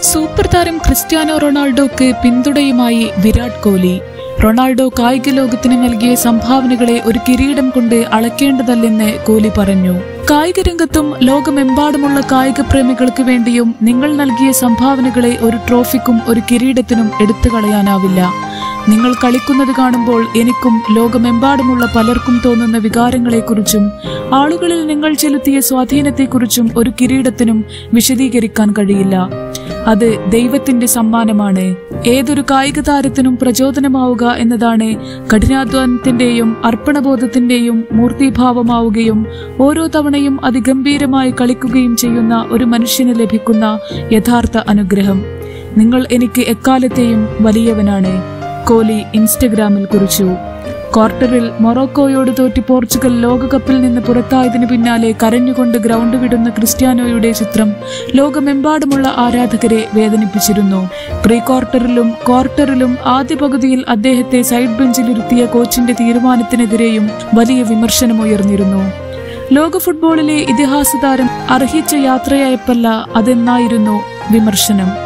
super താരം Cristiano റൊണാൾഡോക്ക് പിന്തുണയുമായി Virat Kohli Ronaldo കായിക ലോകത്തിന് നൽകിയ സംഭാവനകളെ ഒരു കിരീടം കൊണ്ട് അളക്കേണ്ടതല്ലെന്ന് കോഹ്ലി പറഞ്ഞു കായിക രംഗത്തും ലോകമെമ്പാടുമുള്ള കായിക പ്രേമികൾക്ക് വേണ്ടിയും നിങ്ങൾ നൽകിയ സംഭാവനകളെ ഒരു ട്രോഫിക്കും ഒരു കിരീടത്തിനും എടുത്തു കളയാനാവില്ല നിങ്ങൾ കളിക്കുന്നത് കാണുമ്പോൾ എനിക്കും ലോകമെമ്പാടുമുള്ള പലർക്കും തോന്നുന്ന വികാരങ്ങളെക്കുറിച്ചും ആളുകളിൽ നിങ്ങൾ ചെലുത്തിയ സ്വാധീനത്തെക്കുറിച്ചും ഒരു കിരീടത്തിനും വിശദീകരിക്കാൻ കഴിയില്ല അത് ദൈവത്തിന്റെ സമ്മാനമാണ് ഏതൊരു കായിക താരത്തിനും പ്രചോദനമാവുക എന്നതാണ് കഠിനാധ്വാനത്തിന്റെയും അർപ്പണബോധത്തിന്റെയും മൂർത്തിഭാവമാവുകയും ഓരോ തവണയും അതിഗംഭീരമായി കളിക്കുകയും ചെയ്യുന്ന ഒരു മനുഷ്യന് ലഭിക്കുന്ന യഥാർത്ഥ അനുഗ്രഹം നിങ്ങൾ എനിക്ക് എക്കാലത്തെയും വലിയവനാണ് കോഹ്ലി ഇൻസ്റ്റഗ്രാമിൽ കുറിച്ചു ക്വാർട്ടറിൽ മൊറോക്കോയോട് തോറ്റ് പോർച്ചുഗൽ ലോകകപ്പിൽ നിന്ന് പുറത്തായതിനു പിന്നാലെ കരഞ്ഞുകൊണ്ട് ഗ്രൗണ്ട് വിടുന്ന ക്രിസ്ത്യാനോയുടെ ചിത്രം ലോകമെമ്പാടുമുള്ള ആരാധകരെ വേദനിപ്പിച്ചിരുന്നു പ്രീ ക്വാർട്ടറിലും ക്വാർട്ടറിലും ആദ്യ പകുതിയിൽ അദ്ദേഹത്തെ സൈഡ് ബെഞ്ചിലിരുത്തിയ കോച്ചിന്റെ തീരുമാനത്തിനെതിരെയും വലിയ വിമർശനമുയർന്നിരുന്നു ലോക ഫുട്ബോളിലെ ഇതിഹാസ താരം അർഹിച്ച യാത്രയയപ്പല്ല അതെന്നായിരുന്നു വിമർശനം